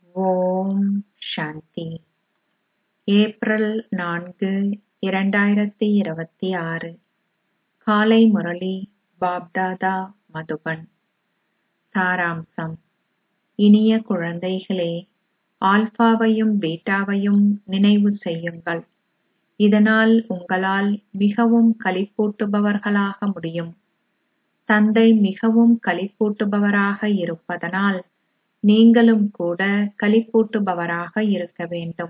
ஓம் சாந்தி April நான்கு இரண்டாயிரத்தி இருபத்தி ஆறு காலை முரளி பாப்தாதா மதுபன் சாராம்சம் இனிய குழந்தைகளே ஆல்பாவையும் பீட்டாவையும் நினைவு செய்யுங்கள் இதனால் உங்களால் மிகவும் களிப்பூட்டுபவர்களாக முடியும் தந்தை மிகவும் களிப்பூட்டுபவராக இருப்பதனால் நீங்களும் கூட களிப்பூட்டுபவராக இருக்க வேண்டும்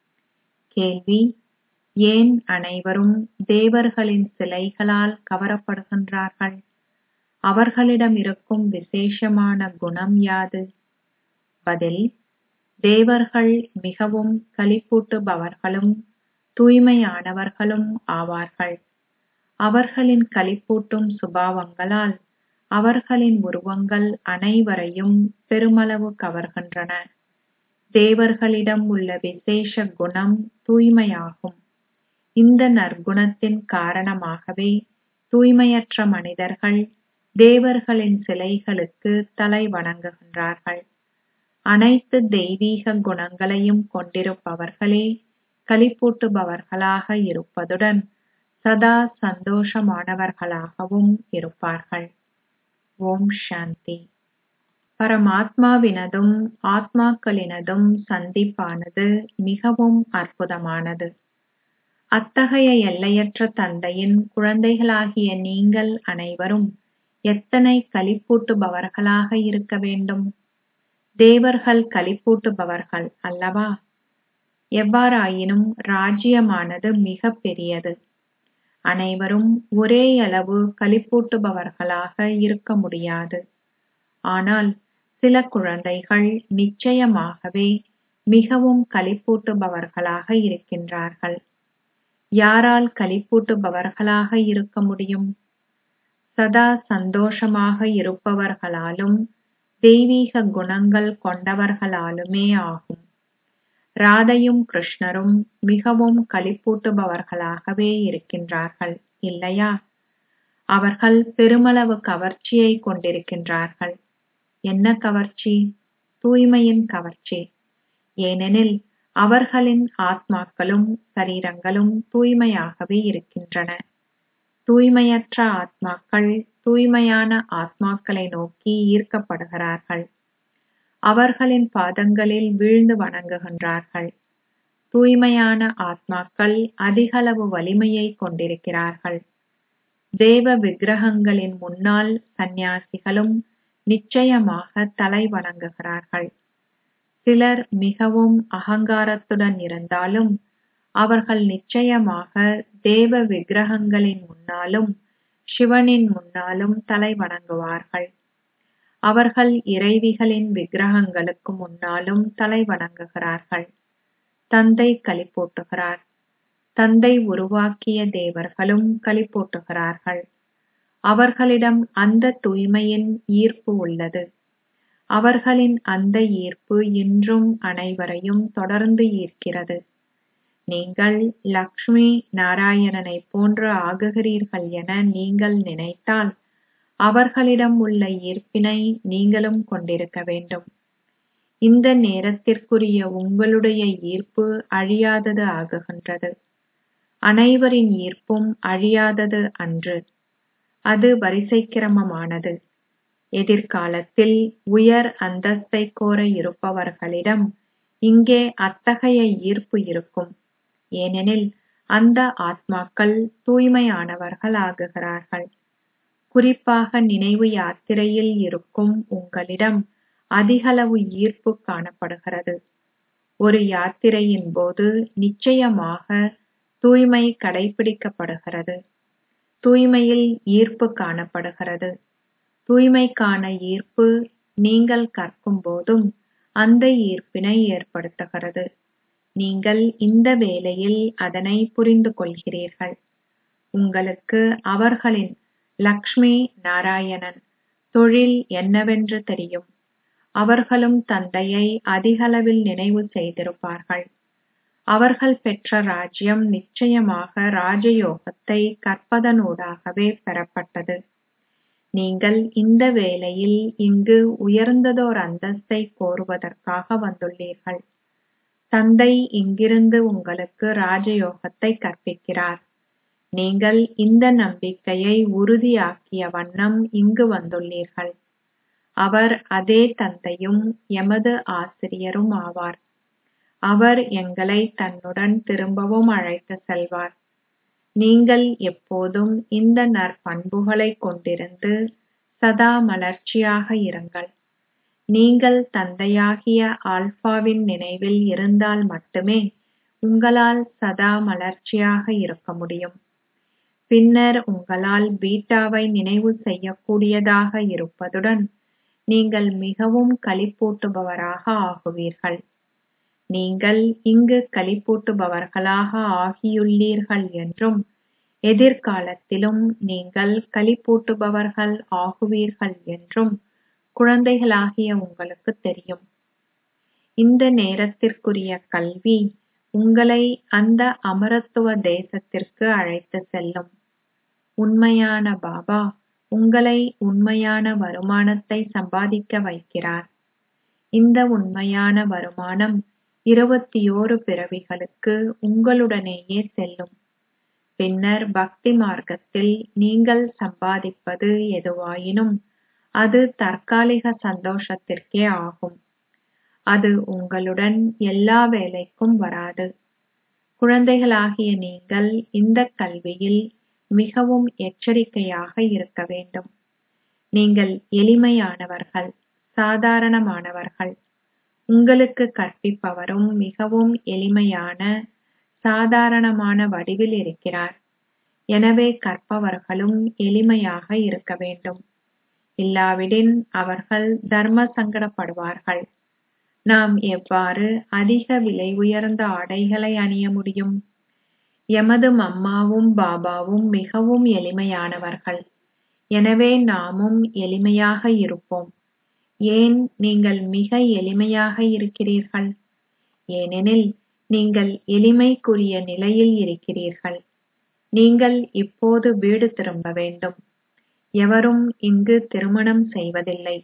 கேள்வி ஏன் அனைவரும் தேவர்களின் சிலைகளால் கவரப்படுகின்றார்கள் அவர்களிடம் இருக்கும் விசேஷமான குணம் யாது பதில் தேவர்கள் மிகவும் களிப்பூட்டுபவர்களும் தூய்மையானவர்களும் ஆவார்கள் அவர்களின் களிப்பூட்டும் சுபாவங்களால் அவர்களின் உருவங்கள் அனைவரையும் பெருமளவு கவர்கின்றன தேவர்களிடம் உள்ள விசேஷ குணம் தூய்மையாகும் இந்த நற்குணத்தின் காரணமாகவே தூய்மையற்ற மனிதர்கள் தேவர்களின் சிலைகளுக்கு தலை வணங்குகின்றார்கள் அனைத்து தெய்வீக குணங்களையும் கொண்டிருப்பவர்களே களிப்பூட்டுபவர்களாக இருப்பதுடன் சதா சந்தோஷமானவர்களாகவும் இருப்பார்கள் ஓம் சாந்தி பரமாத்மாவினதும் ஆத்மாக்களினதும் சந்திப்பானது மிகவும் அற்புதமானது அத்தகைய எல்லையற்ற தந்தையின் குழந்தைகளாகிய நீங்கள் அனைவரும் எத்தனை களிப்பூட்டுபவர்களாக இருக்க வேண்டும் தேவர்கள் களிப்பூட்டுபவர்கள் அல்லவா எவ்வாறாயினும் ராஜ்யமானது மிக பெரியது அனைவரும் ஒரே அளவு களிப்பூட்டுபவர்களாக இருக்க முடியாது ஆனால் சில குழந்தைகள் நிச்சயமாகவே மிகவும் களிப்பூட்டுபவர்களாக இருக்கின்றார்கள் யாரால் களிப்பூட்டுபவர்களாக இருக்க முடியும் சதா சந்தோஷமாக இருப்பவர்களாலும் தெய்வீக குணங்கள் கொண்டவர்களாலுமே ஆகும் ராதையும் கிருஷ்ணரும் மிகவும் களிப்பூட்டுபவர்களாகவே இருக்கின்றார்கள் இல்லையா அவர்கள் பெருமளவு கவர்ச்சியை கொண்டிருக்கின்றார்கள் என்ன கவர்ச்சி தூய்மையின் கவர்ச்சி ஏனெனில் அவர்களின் ஆத்மாக்களும் சரீரங்களும் தூய்மையாகவே இருக்கின்றன தூய்மையற்ற ஆத்மாக்கள் தூய்மையான ஆத்மாக்களை நோக்கி ஈர்க்கப்படுகிறார்கள் அவர்களின் பாதங்களில் வீழ்ந்து வணங்குகின்றார்கள் தூய்மையான ஆத்மாக்கள் அதிகளவு வலிமையை கொண்டிருக்கிறார்கள் தேவ விக்கிரகங்களின் முன்னால் சந்நியாசிகளும் நிச்சயமாக தலை வணங்குகிறார்கள் சிலர் மிகவும் அகங்காரத்துடன் இருந்தாலும் அவர்கள் நிச்சயமாக தேவ விக்கிரகங்களின் முன்னாலும் சிவனின் முன்னாலும் தலை வணங்குவார்கள் அவர்கள் இறைவிகளின் விக்கிரகங்களுக்கு முன்னாலும் தலை வணங்குகிறார்கள் தந்தை களிப்பூட்டுகிறார் தந்தை உருவாக்கிய தேவர்களும் களிப்பூட்டுகிறார்கள் அவர்களிடம் அந்த தூய்மையின் ஈர்ப்பு உள்ளது அவர்களின் அந்த ஈர்ப்பு இன்றும் அனைவரையும் தொடர்ந்து ஈர்க்கிறது நீங்கள் லக்ஷ்மி நாராயணனை போன்று ஆகுகிறீர்கள் என நீங்கள் நினைத்தால் அவர்களிடம் உள்ள ஈர்ப்பினை நீங்களும் கொண்டிருக்க வேண்டும் இந்த நேரத்திற்குரிய உங்களுடைய ஈர்ப்பு அழியாதது ஆகுகின்றது அனைவரின் ஈர்ப்பும் அழியாதது அன்று அது வரிசைக்கிரமமானது எதிர்காலத்தில் உயர் அந்தஸ்தை கோர இருப்பவர்களிடம் இங்கே அத்தகைய ஈர்ப்பு இருக்கும் ஏனெனில் அந்த ஆத்மாக்கள் தூய்மையானவர்கள் ஆகுகிறார்கள் குறிப்பாக நினைவு யாத்திரையில் இருக்கும் உங்களிடம் அதிகளவு ஈர்ப்பு காணப்படுகிறது ஒரு யாத்திரையின் போது நிச்சயமாக தூய்மை கடைபிடிக்கப்படுகிறது தூய்மையில் ஈர்ப்பு காணப்படுகிறது தூய்மைக்கான ஈர்ப்பு நீங்கள் கற்கும் போதும் அந்த ஈர்ப்பினை ஏற்படுத்துகிறது நீங்கள் இந்த வேளையில் அதனை புரிந்து கொள்கிறீர்கள் உங்களுக்கு அவர்களின் லக்ஷ்மி நாராயணன் தொழில் என்னவென்று தெரியும் அவர்களும் தந்தையை அதிகளவில் நினைவு செய்திருப்பார்கள் அவர்கள் பெற்ற ராஜ்யம் நிச்சயமாக ராஜயோகத்தை கற்பதனூடாகவே பெறப்பட்டது நீங்கள் இந்த வேளையில் இங்கு உயர்ந்ததோர் அந்தஸ்தை கோருவதற்காக வந்துள்ளீர்கள் தந்தை இங்கிருந்து உங்களுக்கு ராஜயோகத்தை கற்பிக்கிறார் நீங்கள் இந்த நம்பிக்கையை உறுதியாக்கிய வண்ணம் இங்கு வந்துள்ளீர்கள் அவர் அதே தந்தையும் எமது ஆசிரியரும் ஆவார் அவர் எங்களை தன்னுடன் திரும்பவும் அழைத்து செல்வார் நீங்கள் எப்போதும் இந்த நற்பண்புகளைக் கொண்டிருந்து சதா மலர்ச்சியாக இருங்கள் நீங்கள் தந்தையாகிய ஆல்பாவின் நினைவில் இருந்தால் மட்டுமே உங்களால் சதா மலர்ச்சியாக இருக்க முடியும் பின்னர் உங்களால் பீட்டாவை நினைவு செய்யக்கூடியதாக இருப்பதுடன் நீங்கள் மிகவும் களிப்பூட்டுபவராக ஆகுவீர்கள் நீங்கள் இங்கு களிப்பூட்டுபவர்களாக ஆகியுள்ளீர்கள் என்றும் எதிர்காலத்திலும் நீங்கள் களிப்பூட்டுபவர்கள் ஆகுவீர்கள் என்றும் குழந்தைகளாகிய உங்களுக்கு தெரியும் இந்த நேரத்திற்குரிய கல்வி உங்களை அந்த அமரத்துவ தேசத்திற்கு அழைத்து செல்லும் உண்மையான பாபா உங்களை உண்மையான வருமானத்தை சம்பாதிக்க வைக்கிறார் இந்த உண்மையான வருமானம் இருபத்தியோரு பிறவிகளுக்கு உங்களுடனேயே செல்லும் பின்னர் பக்தி மார்க்கத்தில் நீங்கள் சம்பாதிப்பது எதுவாயினும் அது தற்காலிக சந்தோஷத்திற்கே ஆகும் அது உங்களுடன் எல்லா வேலைக்கும் வராது குழந்தைகளாகிய நீங்கள் இந்த கல்வியில் மிகவும் எச்சரிக்கையாக இருக்க வேண்டும் நீங்கள் எளிமையானவர்கள் சாதாரணமானவர்கள் உங்களுக்கு கற்பிப்பவரும் மிகவும் எளிமையான சாதாரணமான வடிவில் இருக்கிறார் எனவே கற்பவர்களும் எளிமையாக இருக்க வேண்டும் இல்லாவிடின் அவர்கள் தர்ம சங்கடப்படுவார்கள் நாம் எவ்வாறு அதிக விலை உயர்ந்த ஆடைகளை அணிய முடியும் எமது மம்மாவும் பாபாவும் மிகவும் எளிமையானவர்கள் எனவே நாமும் எளிமையாக இருப்போம் ஏன் நீங்கள் மிக எளிமையாக இருக்கிறீர்கள் ஏனெனில் நீங்கள் எளிமைக்குரிய நிலையில் இருக்கிறீர்கள் நீங்கள் இப்போது வீடு திரும்ப வேண்டும் எவரும் இங்கு திருமணம் செய்வதில்லை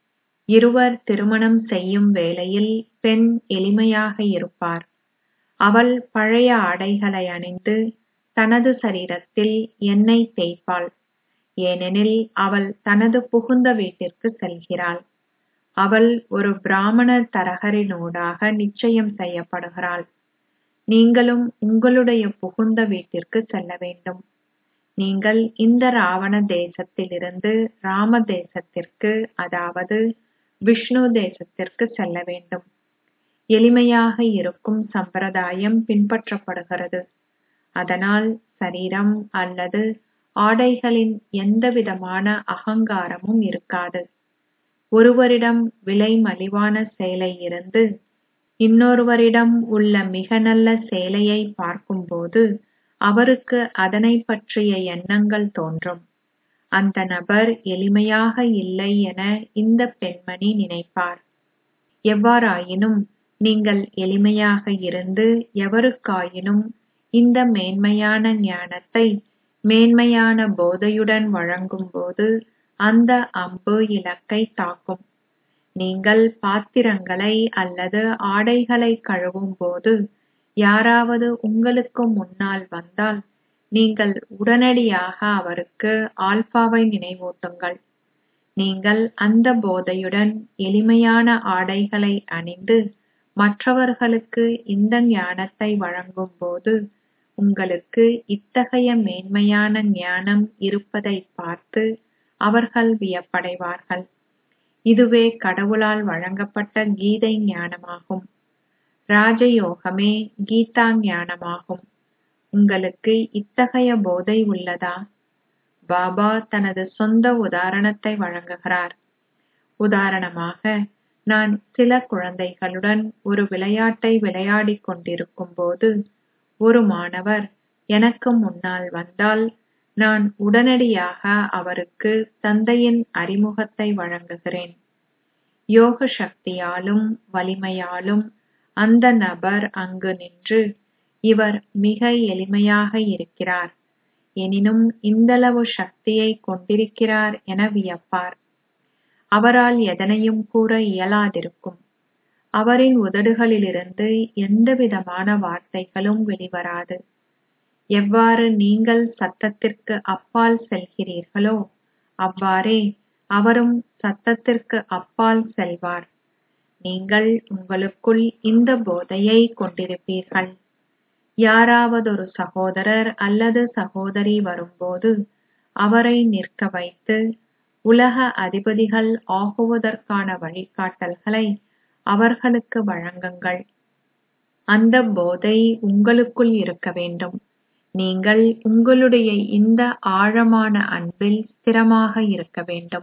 இருவர் திருமணம் செய்யும் வேளையில் பெண் எளிமையாக இருப்பார் அவள் பழைய ஆடைகளை அணிந்து தனது சரீரத்தில் எண்ணெய் தேய்ப்பாள் ஏனெனில் அவள் தனது புகுந்த வீட்டிற்கு செல்கிறாள் அவள் ஒரு பிராமணர் தரகரினூடாக நிச்சயம் செய்யப்படுகிறாள் நீங்களும் உங்களுடைய புகுந்த வீட்டிற்கு செல்ல வேண்டும் நீங்கள் இந்த ராவண தேசத்திலிருந்து ராம தேசத்திற்கு அதாவது விஷ்ணு தேசத்திற்கு செல்ல வேண்டும் எளிமையாக இருக்கும் சம்பிரதாயம் பின்பற்றப்படுகிறது அதனால் சரீரம் அல்லது ஆடைகளின் எந்தவிதமான அகங்காரமும் இருக்காது ஒருவரிடம் விலை மலிவான சேலை இருந்து இன்னொருவரிடம் உள்ள மிக நல்ல சேலையை பார்க்கும்போது அவருக்கு அதனை பற்றிய எண்ணங்கள் தோன்றும் அந்த நபர் எளிமையாக இல்லை என இந்த பெண்மணி நினைப்பார் எவ்வாறாயினும் நீங்கள் எளிமையாக இருந்து எவருக்காயினும் இந்த மேன்மையான ஞானத்தை மேன்மையான போதையுடன் வழங்கும்போது அந்த அம்பு இலக்கை தாக்கும் நீங்கள் பாத்திரங்களை அல்லது ஆடைகளை கழுவும் போது யாராவது உங்களுக்கு முன்னால் வந்தால் நீங்கள் உடனடியாக அவருக்கு ஆல்பாவை நினைவூட்டுங்கள் நீங்கள் அந்த போதையுடன் எளிமையான ஆடைகளை அணிந்து மற்றவர்களுக்கு இந்த ஞானத்தை வழங்கும்போது உங்களுக்கு இத்தகைய மேன்மையான ஞானம் இருப்பதைப் பார்த்து அவர்கள் வியப்படைவார்கள் இதுவே கடவுளால் வழங்கப்பட்ட கீதை ஞானமாகும் ராஜயோகமே கீதா ஞானமாகும் உங்களுக்கு இத்தகைய போதை உள்ளதா பாபா தனது சொந்த உதாரணத்தை வழங்குகிறார் உதாரணமாக நான் சில குழந்தைகளுடன் ஒரு விளையாட்டை விளையாடிக் கொண்டிருக்கும் போது ஒரு மாணவர் எனக்கு முன்னால் வந்தால் நான் உடனடியாக அவருக்கு தந்தையின் அறிமுகத்தை வழங்குகிறேன் யோக சக்தியாலும் வலிமையாலும் அந்த நபர் அங்கு நின்று இவர் மிக எளிமையாக இருக்கிறார் எனினும் இந்தளவு சக்தியை கொண்டிருக்கிறார் என வியப்பார் அவரால் எதனையும் கூற இயலாதிருக்கும் அவரின் உதடுகளிலிருந்து எந்தவிதமான வார்த்தைகளும் வெளிவராது எவ்வாறு நீங்கள் சத்தத்திற்கு அப்பால் செல்கிறீர்களோ அவ்வாறே அவரும் சத்தத்திற்கு அப்பால் செல்வார் நீங்கள் உங்களுக்குள் இந்த போதையை கொண்டிருப்பீர்கள் யாராவதொரு சகோதரர் அல்லது சகோதரி வரும்போது அவரை நிற்க வைத்து உலக அதிபதிகள் ஆகுவதற்கான வழிகாட்டல்களை அவர்களுக்கு வழங்குங்கள் அந்த போதை உங்களுக்குள் இருக்க வேண்டும் நீங்கள் உங்களுடைய இந்த ஆழமான அன்பில் ஸ்திரமாக இருக்க வேண்டும்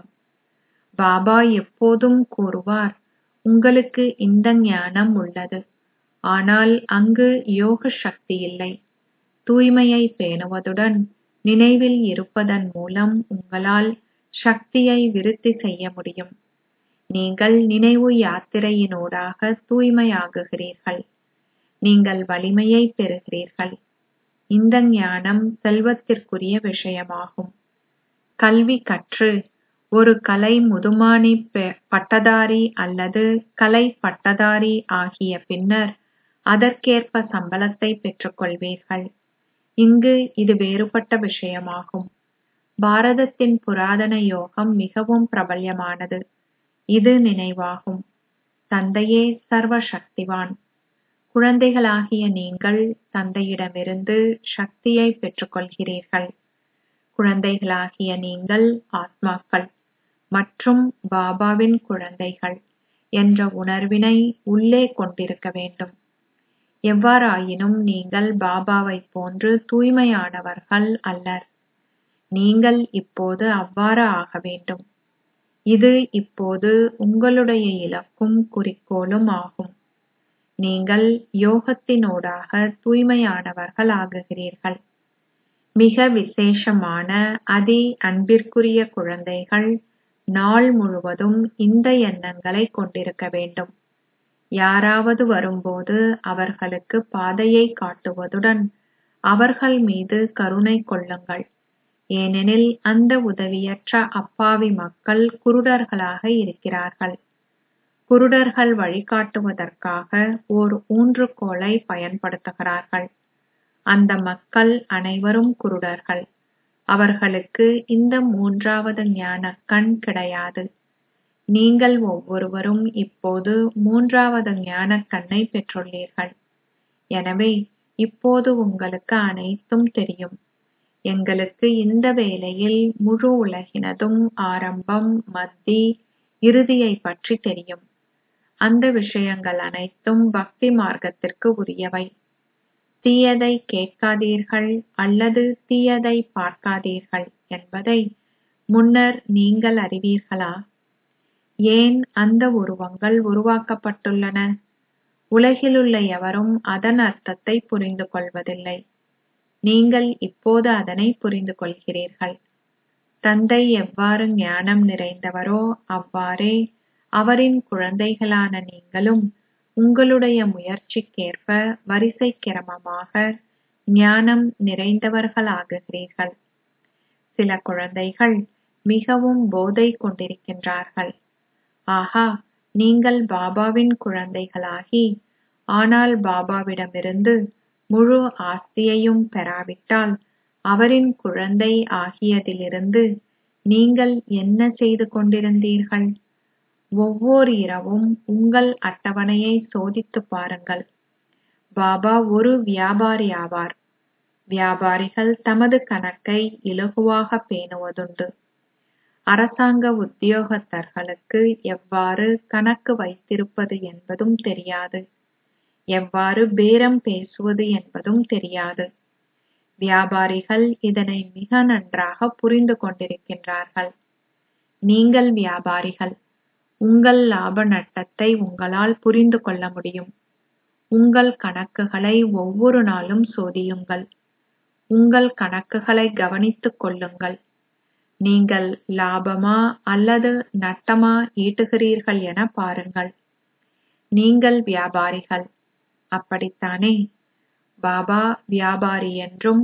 பாபா எப்போதும் கூறுவார் உங்களுக்கு இந்த ஞானம் உள்ளது ஆனால் அங்கு யோக சக்தி இல்லை தூய்மையை பேணுவதுடன் நினைவில் இருப்பதன் மூலம் உங்களால் சக்தியை விருத்தி செய்ய முடியும் நீங்கள் நினைவு யாத்திரையினூடாக தூய்மையாகுகிறீர்கள் நீங்கள் வலிமையை பெறுகிறீர்கள் இந்த ஞானம் செல்வத்திற்குரிய விஷயமாகும் கல்வி கற்று ஒரு கலை முதுமானி பட்டதாரி அல்லது கலை பட்டதாரி ஆகிய பின்னர் அதற்கேற்ப சம்பளத்தை பெற்றுக்கொள்வீர்கள் இங்கு இது வேறுபட்ட விஷயமாகும் பாரதத்தின் புராதன யோகம் மிகவும் பிரபல்யமானது இது நினைவாகும் தந்தையே சர்வ சக்திவான் குழந்தைகளாகிய நீங்கள் தந்தையிடமிருந்து சக்தியை பெற்றுக்கொள்கிறீர்கள் குழந்தைகளாகிய நீங்கள் ஆத்மாக்கள் மற்றும் பாபாவின் குழந்தைகள் என்ற உணர்வினை உள்ளே கொண்டிருக்க வேண்டும் எவ்வாறாயினும் நீங்கள் பாபாவைப் போன்று தூய்மையானவர்கள் அல்லர் நீங்கள் இப்போது அவ்வாறு ஆக வேண்டும் இது இப்போது உங்களுடைய இலக்கும் குறிக்கோளும் ஆகும் நீங்கள் யோகத்தினூடாக தூய்மையானவர்கள் ஆகுகிறீர்கள் மிக விசேஷமான அதி அன்பிற்குரிய குழந்தைகள் நாள் முழுவதும் இந்த எண்ணங்களை கொண்டிருக்க வேண்டும் யாராவது வரும்போது அவர்களுக்கு பாதையை காட்டுவதுடன் அவர்கள் மீது கருணை கொள்ளுங்கள் ஏனெனில் அந்த உதவியற்ற அப்பாவி மக்கள் குருடர்களாக இருக்கிறார்கள் குருடர்கள் வழிகாட்டுவதற்காக ஓர் ஊன்றுகோலை பயன்படுத்துகிறார்கள் அந்த மக்கள் அனைவரும் குருடர்கள் அவர்களுக்கு இந்த மூன்றாவது ஞான கண் கிடையாது நீங்கள் ஒவ்வொருவரும் இப்போது மூன்றாவது ஞான கண்ணை பெற்றுள்ளீர்கள் எனவே இப்போது உங்களுக்கு அனைத்தும் தெரியும் எங்களுக்கு இந்த வேளையில் முழு உலகினதும் ஆரம்பம் மத்தி இறுதியை பற்றி தெரியும் அந்த விஷயங்கள் அனைத்தும் பக்தி மார்க்கத்திற்கு உரியவை தீயதை கேட்காதீர்கள் அல்லது தீயதை பார்க்காதீர்கள் என்பதை முன்னர் நீங்கள் அறிவீர்களா ஏன் அந்த உருவங்கள் உருவாக்கப்பட்டுள்ளன உலகிலுள்ள எவரும் அதன் அர்த்தத்தை புரிந்து கொள்வதில்லை நீங்கள் இப்போது அதனை புரிந்து கொள்கிறீர்கள் தந்தை எவ்வாறு ஞானம் நிறைந்தவரோ அவ்வாறே அவரின் குழந்தைகளான நீங்களும் உங்களுடைய முயற்சிக்கேற்ப வரிசை கிரமமாக ஞானம் நிறைந்தவர்களாகுகிறீர்கள் சில குழந்தைகள் மிகவும் போதை கொண்டிருக்கின்றார்கள் ஆஹா நீங்கள் பாபாவின் குழந்தைகளாகி ஆனால் பாபாவிடமிருந்து முழு ஆஸ்தியையும் பெறாவிட்டால் அவரின் குழந்தை ஆகியதிலிருந்து நீங்கள் என்ன செய்து கொண்டிருந்தீர்கள் ஒவ்வொரு இரவும் உங்கள் அட்டவணையை சோதித்துப் பாருங்கள் பாபா ஒரு வியாபாரி ஆவார் வியாபாரிகள் தமது கணக்கை இலகுவாக பேணுவதுண்டு அரசாங்க உத்தியோகத்தர்களுக்கு எவ்வாறு கணக்கு வைத்திருப்பது என்பதும் தெரியாது எவ்வாறு பேரம் பேசுவது என்பதும் தெரியாது வியாபாரிகள் இதனை மிக நன்றாக புரிந்து கொண்டிருக்கின்றார்கள் நீங்கள் வியாபாரிகள் உங்கள் லாப நட்டத்தை உங்களால் புரிந்து கொள்ள முடியும் உங்கள் கணக்குகளை ஒவ்வொரு நாளும் சோதியுங்கள் உங்கள் கணக்குகளை கவனித்துக் கொள்ளுங்கள் நீங்கள் லாபமா அல்லது நட்டமா ஈட்டுகிறீர்கள் என பாருங்கள் நீங்கள் வியாபாரிகள் அப்படித்தானே பாபா வியாபாரி என்றும்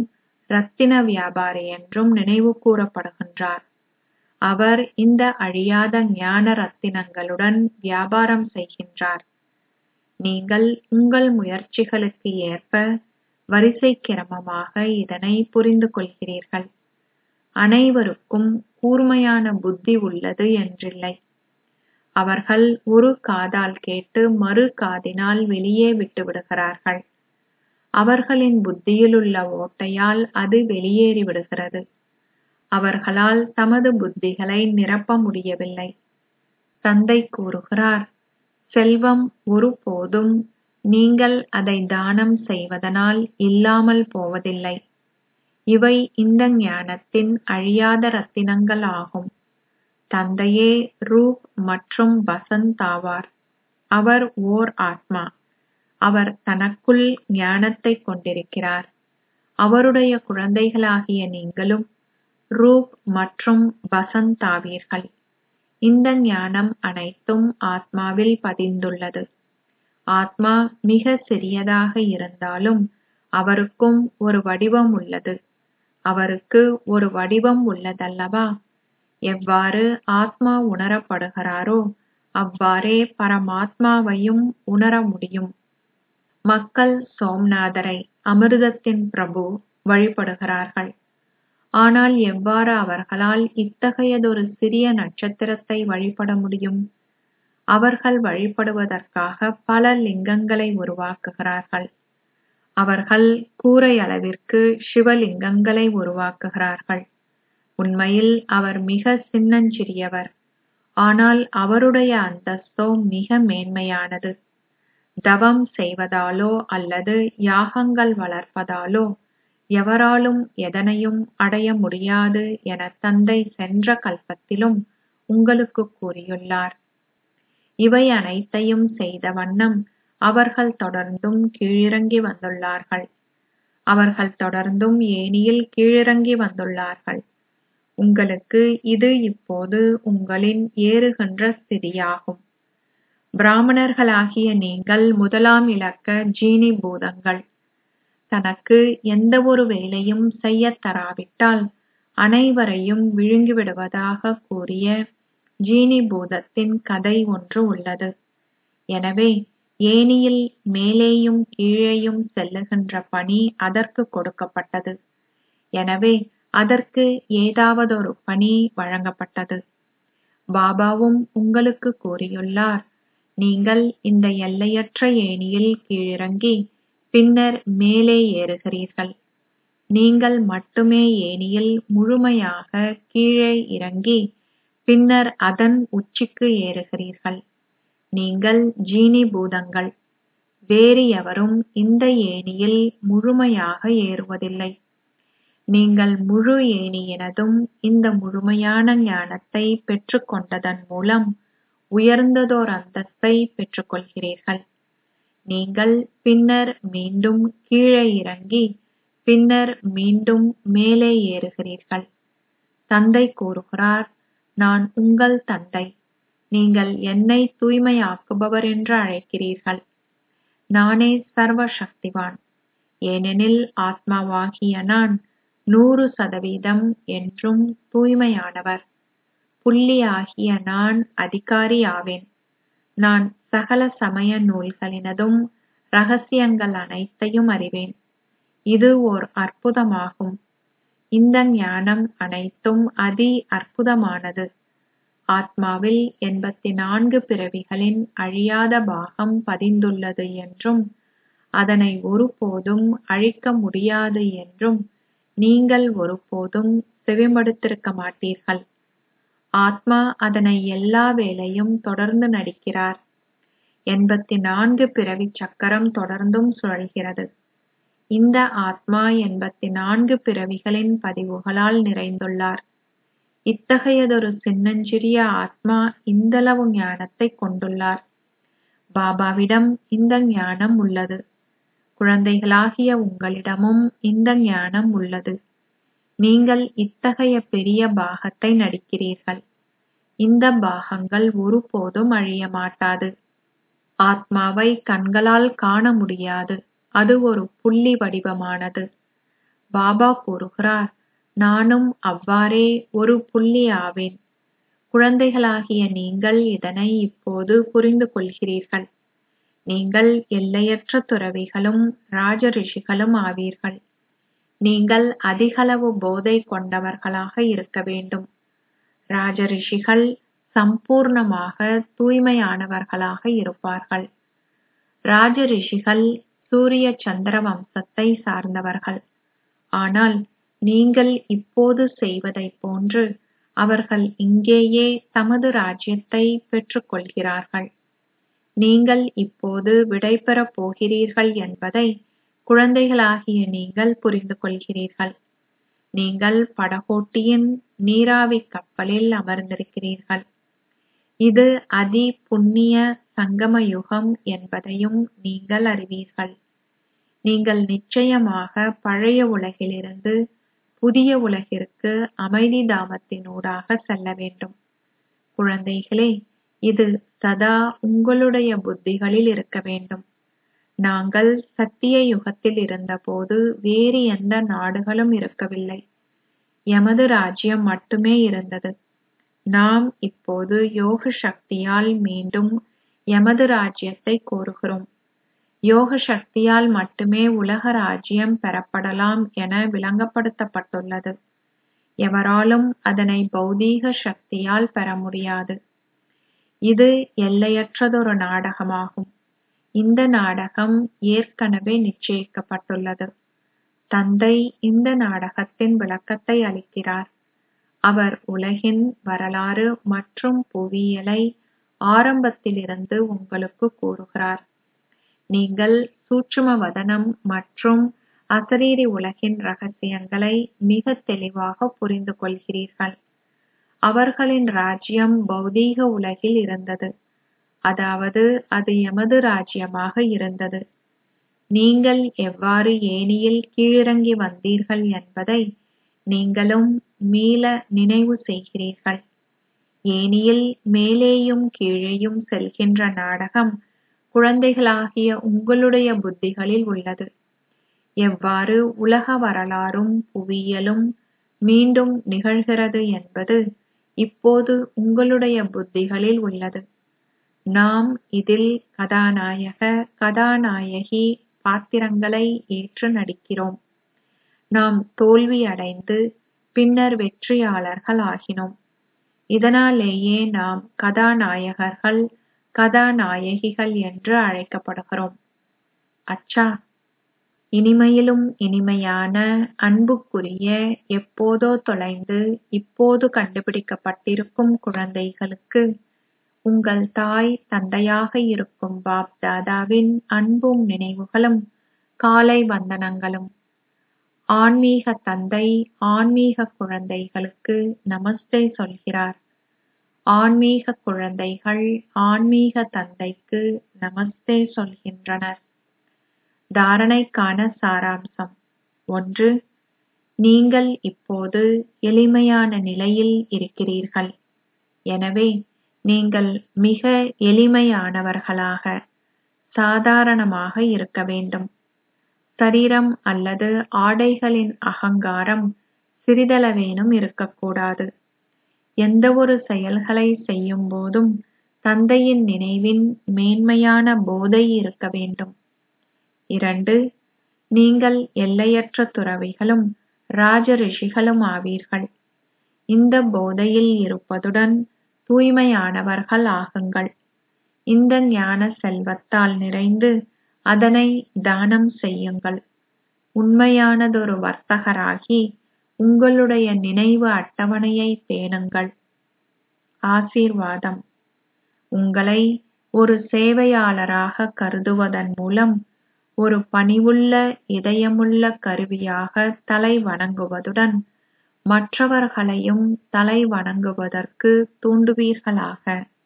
ரத்தின வியாபாரி என்றும் நினைவு கூறப்படுகின்றார் அவர் இந்த அழியாத ஞான ரத்தினங்களுடன் வியாபாரம் செய்கின்றார் நீங்கள் உங்கள் முயற்சிகளுக்கு ஏற்ப வரிசை கிரமமாக இதனை புரிந்து கொள்கிறீர்கள் அனைவருக்கும் கூர்மையான புத்தி உள்ளது என்றில்லை அவர்கள் ஒரு காதால் கேட்டு மறு காதினால் வெளியே விட்டுவிடுகிறார்கள் அவர்களின் புத்தியிலுள்ள ஓட்டையால் அது வெளியேறி விடுகிறது அவர்களால் தமது புத்திகளை நிரப்ப முடியவில்லை தந்தை கூறுகிறார் செல்வம் ஒருபோதும் நீங்கள் அதை தானம் செய்வதனால் இல்லாமல் போவதில்லை இவை இந்த ஞானத்தின் அழியாத ரத்தினங்கள் ஆகும் தந்தையே ரூப் மற்றும் வசந்த் ஆவார் அவர் ஓர் ஆத்மா அவர் தனக்குள் ஞானத்தை கொண்டிருக்கிறார் அவருடைய குழந்தைகளாகிய நீங்களும் ரூப் மற்றும் வசந்த் ஆவீர்கள் இந்த ஞானம் அனைத்தும் ஆத்மாவில் பதிந்துள்ளது ஆத்மா மிக சிறியதாக இருந்தாலும் அவருக்கும் ஒரு வடிவம் உள்ளது அவருக்கு ஒரு வடிவம் உள்ளதல்லவா எவ்வாறு ஆத்மா உணரப்படுகிறாரோ அவ்வாறே பரமாத்மாவையும் உணர முடியும் மக்கள் சோம்நாதரை அமிர்தத்தின் பிரபு வழிபடுகிறார்கள் ஆனால் எவ்வாறு அவர்களால் இத்தகையதொரு சிறிய நட்சத்திரத்தை வழிபட முடியும் அவர்கள் வழிபடுவதற்காக பல லிங்கங்களை உருவாக்குகிறார்கள் அவர்கள் கூரை அளவிற்கு சிவலிங்கங்களை உருவாக்குகிறார்கள் உண்மையில் அவர் மிக சின்னஞ்சிறியவர் ஆனால் அவருடைய அந்தஸ்தோ மிக மேன்மையானது தவம் செய்வதாலோ அல்லது யாகங்கள் வளர்ப்பதாலோ எவராலும் எதனையும் அடைய முடியாது என தந்தை சென்ற கல்பத்திலும் உங்களுக்கு கூறியுள்ளார் இவை அனைத்தையும் செய்த வண்ணம் அவர்கள் தொடர்ந்தும் கீழிறங்கி வந்துள்ளார்கள் அவர்கள் தொடர்ந்தும் ஏணியில் கீழிறங்கி வந்துள்ளார்கள் உங்களுக்கு இது இப்போது உங்களின் ஏறுகின்ற ஸ்திதியாகும் பிராமணர்களாகிய நீங்கள் முதலாம் இலக்க ஜீனி பூதங்கள் தனக்கு எந்த ஒரு வேலையும் செய்யத் தராவிட்டால் அனைவரையும் விழுங்கிவிடுவதாக கூறிய ஜீனி பூதத்தின் கதை ஒன்று உள்ளது எனவே ஏணியில் மேலேயும் கீழேயும் செல்லுகின்ற பணி அதற்கு கொடுக்கப்பட்டது எனவே அதற்கு ஏதாவதொரு பணி வழங்கப்பட்டது பாபாவும் உங்களுக்கு கூறியுள்ளார் நீங்கள் இந்த எல்லையற்ற ஏணியில் கீழிறங்கி பின்னர் மேலே ஏறுகிறீர்கள் நீங்கள் மட்டுமே ஏணியில் முழுமையாக கீழே இறங்கி பின்னர் அதன் உச்சிக்கு ஏறுகிறீர்கள் நீங்கள் ஜீனி பூதங்கள் வேறு எவரும் இந்த ஏணியில் முழுமையாக ஏறுவதில்லை நீங்கள் முழு ஏணியினதும் இந்த முழுமையான ஞானத்தை பெற்றுக்கொண்டதன் மூலம் உயர்ந்ததோர் அந்தஸ்தை பெற்றுக்கொள்கிறீர்கள் நீங்கள் பின்னர் மீண்டும் கீழே இறங்கி பின்னர் மீண்டும் மேலே ஏறுகிறீர்கள் தந்தை கூறுகிறார் நான் உங்கள் தந்தை நீங்கள் என்னை தூய்மையாக்குபவர் என்று அழைக்கிறீர்கள் நானே சர்வ சக்திவான் ஏனெனில் ஆத்மாவாகிய நான் நூறு சதவீதம் என்றும் தூய்மையானவர் புள்ளி ஆகிய நான் அதிகாரி ஆவேன் நான் சகல சமய நூல்களினதும் ரகசியங்கள் அனைத்தையும் அறிவேன் இது ஓர் அற்புதமாகும் இந்த ஞானம் அனைத்தும் அதி அற்புதமானது ஆத்மாவில் எண்பத்தி நான்கு பிறவிகளின் அழியாத பாகம் பதிந்துள்ளது என்றும் அதனை ஒருபோதும் அழிக்க முடியாது என்றும் நீங்கள் ஒருபோதும் செவிமடுத்திருக்க மாட்டீர்கள் ஆத்மா அதனை எல்லா வேளையும் தொடர்ந்து நடிக்கிறார் எண்பத்தி நான்கு பிறவி சக்கரம் தொடர்ந்தும் சுழல்கிறது இந்த ஆத்மா எண்பத்தி நான்கு பிறவிகளின் பதிவுகளால் நிறைந்துள்ளார் இத்தகையதொரு சின்னஞ்சிறிய ஆத்மா இந்தளவு ஞானத்தை கொண்டுள்ளார் பாபாவிடம் இந்த ஞானம் உள்ளது குழந்தைகளாகிய உங்களிடமும் இந்த ஞானம் உள்ளது நீங்கள் இத்தகைய பெரிய பாகத்தை நடிக்கிறீர்கள் இந்த பாகங்கள் ஒருபோதும் அழிய மாட்டாது ஆத்மாவை கண்களால் காண முடியாது அது ஒரு புள்ளி வடிவமானது பாபா கூறுகிறார் நானும் அவ்வாறே ஒரு புள்ளி ஆவேன் குழந்தைகளாகிய நீங்கள் இதனை இப்போது புரிந்து கொள்கிறீர்கள் நீங்கள் எல்லையற்ற துறவிகளும் ராஜ ரிஷிகளும் ஆவீர்கள் நீங்கள் அதிகளவு போதை கொண்டவர்களாக இருக்க வேண்டும் ராஜ ரிஷிகள் சம்பூர்ணமாக தூய்மையானவர்களாக இருப்பார்கள் ராஜ ரிஷிகள் சூரிய சந்திர வம்சத்தை சார்ந்தவர்கள் ஆனால் நீங்கள் இப்போது செய்வதைப் போன்று அவர்கள் இங்கேயே தமது ராஜ்யத்தை பெற்றுக் கொள்கிறார்கள் நீங்கள் இப்போது விடைபெறப் போகிறீர்கள் என்பதை குழந்தைகளாகிய நீங்கள் புரிந்து கொள்கிறீர்கள் நீங்கள் படகோட்டியின் நீராவிக் கப்பலில் அமர்ந்திருக்கிறீர்கள் இது அதி புண்ணிய சங்கம யுகம் என்பதையும் நீங்கள் அறிவீர்கள் நீங்கள் நிச்சயமாக பழைய உலகிலிருந்து புதிய உலகிற்கு அமைதி தாமத்தினூடாக செல்ல வேண்டும் குழந்தைகளே இது சதா உங்களுடைய புத்திகளில் இருக்க வேண்டும் நாங்கள் சத்திய யுகத்தில் இருந்தபோது வேறு எந்த நாடுகளும் இருக்கவில்லை எமது ராஜ்யம் மட்டுமே இருந்தது நாம் இப்போது யோக சக்தியால் மீண்டும் எமது ராஜ்யத்தை கோருகிறோம் யோக சக்தியால் மட்டுமே உலக ராஜ்யம் பெறப்படலாம் என விளங்கப்படுத்தப்பட்டுள்ளது எவராலும் அதனை பௌதீக சக்தியால் பெற முடியாது இது எல்லையற்றதொரு நாடகமாகும் இந்த நாடகம் ஏற்கனவே நிச்சயிக்கப்பட்டுள்ளது தந்தை இந்த நாடகத்தின் விளக்கத்தை அளிக்கிறார் அவர் உலகின் வரலாறு மற்றும் புவியியலை ஆரம்பத்திலிருந்து உங்களுக்கு கூறுகிறார் நீங்கள் சூட்சும வதனம் மற்றும் அசரீரி உலகின் ரகசியங்களை மிக தெளிவாக புரிந்து கொள்கிறீர்கள் அவர்களின் ராஜ்யம் பௌதீக உலகில் இருந்தது அதாவது அது எமது ராஜ்யமாக இருந்தது நீங்கள் எவ்வாறு ஏணியில் கீழிறங்கி வந்தீர்கள் என்பதை நீங்களும் மீள நினைவு செய்கிறீர்கள் ஏணியில் மேலேயும் கீழேயும் செல்கின்ற நாடகம் குழந்தைகளாகிய உங்களுடைய புத்திகளில் உள்ளது எவ்வாறு உலக வரலாறும் புவியியலும் மீண்டும் நிகழ்கிறது என்பது இப்போது உங்களுடைய புத்திகளில் உள்ளது நாம் இதில் கதாநாயக கதாநாயகி பாத்திரங்களை ஏற்று நடிக்கிறோம் நாம் தோல்வியடைந்து பின்னர் வெற்றியாளர்கள் ஆகினோம் இதனாலேயே நாம் கதாநாயகர்கள் கதாநாயகிகள் என்று அழைக்கப்படுகிறோம் அச்சா இனிமையிலும் இனிமையான அன்புக்குரிய எப்போதோ தொலைந்து இப்போது கண்டுபிடிக்கப்பட்டிருக்கும் குழந்தைகளுக்கு உங்கள் தாய் தந்தையாக இருக்கும் பாப் தாதாவின் அன்பும் நினைவுகளும் காலை வந்தனங்களும் ஆன்மீக தந்தை ஆன்மீக குழந்தைகளுக்கு நமஸ்தே சொல்கிறார் ஆன்மீக குழந்தைகள் ஆன்மீக தந்தைக்கு நமஸ்தே சொல்கின்றனர் தாரணைக்கான சாராம்சம் ஒன்று நீங்கள் இப்போது எளிமையான நிலையில் இருக்கிறீர்கள் எனவே நீங்கள் மிக எளிமையானவர்களாக சாதாரணமாக இருக்க வேண்டும் சரீரம் அல்லது ஆடைகளின் அகங்காரம் சிறிதளவேனும் இருக்கக்கூடாது எந்தவொரு செயல்களை செய்யும் போதும் தந்தையின் நினைவின் மேன்மையான போதை இருக்க வேண்டும் இரண்டு நீங்கள் எல்லையற்ற துறவிகளும் ராஜ ரிஷிகளும் ஆவீர்கள் இந்த போதையில் இருப்பதுடன் தூய்மையானவர்கள் ஆகுங்கள் இந்த ஞான செல்வத்தால் நிறைந்து அதனை தானம் செய்யுங்கள் உண்மையானதொரு வர்த்தகராகி உங்களுடைய நினைவு அட்டவணையை பேணுங்கள் ஆசீர்வாதம் உங்களை ஒரு சேவையாளராக கருதுவதன் மூலம் ஒரு பணிவுள்ள இதயமுள்ள கருவியாக தலை வணங்குவதுடன் மற்றவர்களையும் தலை வணங்குவதற்கு தூண்டுவீர்களாக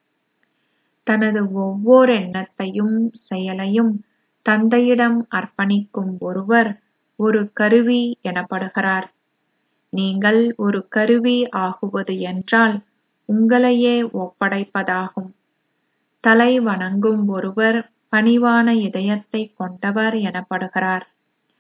தனது ஒவ்வொரு எண்ணத்தையும் செயலையும் தந்தையிடம் அர்ப்பணிக்கும் ஒருவர் ஒரு கருவி எனப்படுகிறார் நீங்கள் ஒரு கருவி ஆகுவது என்றால் உங்களையே ஒப்படைப்பதாகும் தலை வணங்கும் ஒருவர் பணிவான இதயத்தை கொண்டவர் எனப்படுகிறார்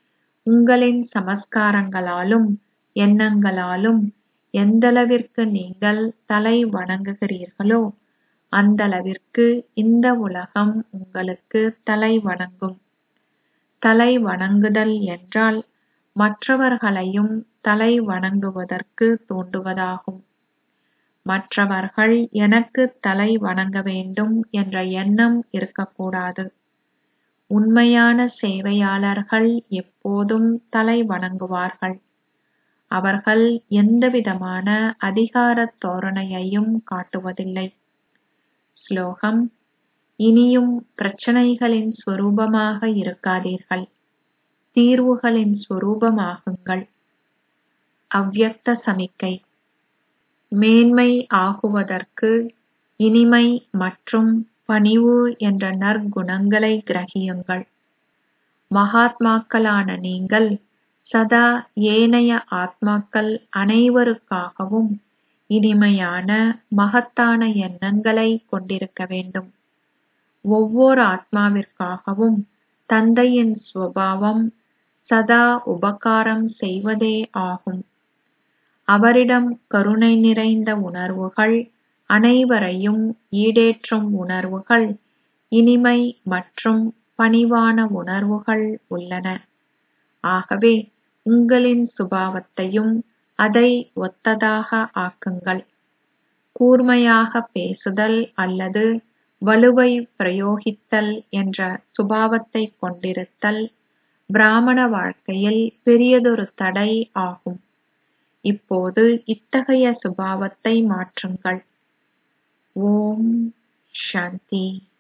உங்களின் சமஸ்காரங்களாலும் எண்ணங்களாலும் எந்தளவிற்கு நீங்கள் தலை வணங்குகிறீர்களோ அந்தளவிற்கு இந்த உலகம் உங்களுக்கு தலை வணங்கும் தலை வணங்குதல் என்றால் மற்றவர்களையும் தலை வணங்குவதற்கு தூண்டுவதாகும் மற்றவர்கள் எனக்கு தலை வணங்க வேண்டும் என்ற எண்ணம் இருக்கக்கூடாது உண்மையான சேவையாளர்கள் எப்போதும் தலை வணங்குவார்கள் அவர்கள் எந்தவிதமான அதிகாரத் தோரணையையும் காட்டுவதில்லை ஸ்லோகம் இனியும் பிரச்சனைகளின் ஸ்வரூபமாக இருக்காதீர்கள் தீர்வுகளின் ஸ்வரூபமாகுங்கள் அவ்யக்த சமிக்கை மேன்மை ஆகுவதற்கு இனிமை மற்றும் பணிவு என்ற நற்குணங்களை கிரகியுங்கள் மகாத்மாக்களான நீங்கள் சதா ஏனைய ஆத்மாக்கள் அனைவருக்காகவும் இனிமையான மகத்தான எண்ணங்களை கொண்டிருக்க வேண்டும் ஒவ்வொரு ஆத்மாவிற்காகவும் தந்தையின் சுபாவம் சதா உபகாரம் செய்வதே ஆகும் அவரிடம் கருணை நிறைந்த உணர்வுகள் அனைவரையும் ஈடேற்றும் உணர்வுகள் இனிமை மற்றும் பணிவான உணர்வுகள் உள்ளன ஆகவே உங்களின் சுபாவத்தையும் அதை ஒத்ததாக ஆக்குங்கள் கூர்மையாக பேசுதல் அல்லது வலுவை பிரயோகித்தல் என்ற சுபாவத்தை கொண்டிருத்தல் பிராமண வாழ்க்கையில் பெரியதொரு தடை ஆகும் இப்போது இத்தகைய சுபாவத்தை மாற்றுங்கள் ஓம் சாந்தி